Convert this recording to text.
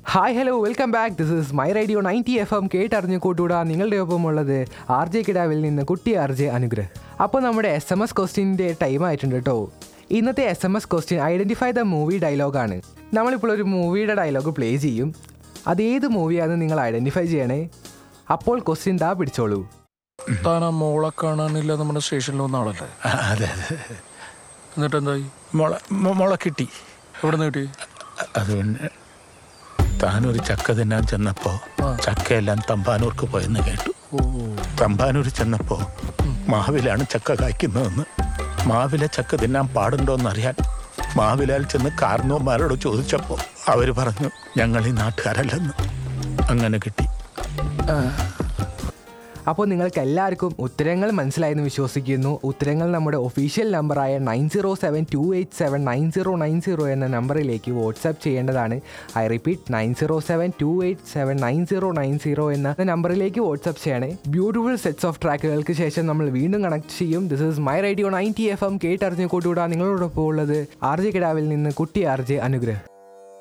hi hello welcome back this is my radio ninety F M കേട്ടറിഞ്ഞു കൂട്ടുകൂടാ നിങ്ങളുടെ ഒപ്പം ഉള്ളത് ആർ ജെ കിടാവിൽ നിന്ന് കുട്ടി ആർ ജെ അനുഗ്രഹ് അപ്പോൾ നമ്മുടെ എസ് എം എസ് ക്വസ്റ്റ്യൻ്റെ ടൈം ആയിട്ടുണ്ട് കേട്ടോ ഇന്നത്തെ S M S question identify the movie ഡയലോഗാണ് നമ്മളിപ്പോൾ ഒരു മൂവിയുടെ ഡയലോഗ് പ്ലേ ചെയ്യും അത് ഏത് മൂവിയാണെന്ന് നിങ്ങൾ ഐഡൻറ്റിഫൈ ചെയ്യണേ അപ്പോൾ ക്വസ്റ്റ്യൻ ദാ പിടിച്ചോളൂ താൻ ആ മോളെ കാണാനില്ല നമ്മുടെ സ്റ്റേഷനിൽ വന്ന ആളല്ലേ അതെ അതെ എന്നിട്ട് എന്തായി മുള മു- മുള കിട്ടി എവിടെ നിന്ന് കിട്ടി അത് പിന്നെ താനൊരു ചക്ക തിന്നാൻ ചെന്നപ്പോ ചക്കയെല്ലാം തമ്പാനൂർക്ക് പോയെന്ന് കേട്ടു തമ്പാനൂർ ചെന്നപ്പോ മാവിലാണ് ചക്ക കായ്ക്കുന്നതെന്ന് മാവിലെ ചക്ക തിന്നാൻ പാടുണ്ടോന്നറിയാൻ മാവിലാൽ ചെന്ന് കാർന്നോന്മാരോട് ചോദിച്ചപ്പോ അവര് പറഞ്ഞു ഞങ്ങൾ ഈ നാട്ടുകാരല്ലെന്ന് അങ്ങനെ കിട്ടി അപ്പോൾ നിങ്ങൾക്ക് എല്ലാവർക്കും ഉത്തരങ്ങൾ മനസ്സിലായെന്ന് വിശ്വസിക്കുന്നു ഉത്തരങ്ങൾ നമ്മുടെ ഒഫീഷ്യൽ നമ്പറായ nine zero seven two eight seven nine zero nine zero എന്ന നമ്പറിലേക്ക് വാട്സാപ്പ് ചെയ്യേണ്ടതാണ് I repeat nine zero seven two eight seven nine zero nine zero എന്ന നമ്പറിലേക്ക് വാട്സാപ്പ് ചെയ്യണേ ബ്യൂട്ടിഫുൾ സെറ്റ്സ് ഓഫ് ട്രാക്കുകൾക്ക് ശേഷം നമ്മൾ വീണ്ടും കണക്ട് ചെയ്യും this is my radio ninety F M കേട്ടറിഞ്ഞ് കൂട്ടുകൂടാ നിങ്ങളോടൊപ്പം ഉള്ളത് ആർ ജെ കിടാവിൽ നിന്ന് കുട്ടി ആർ ജെ അനുഗ്രഹ്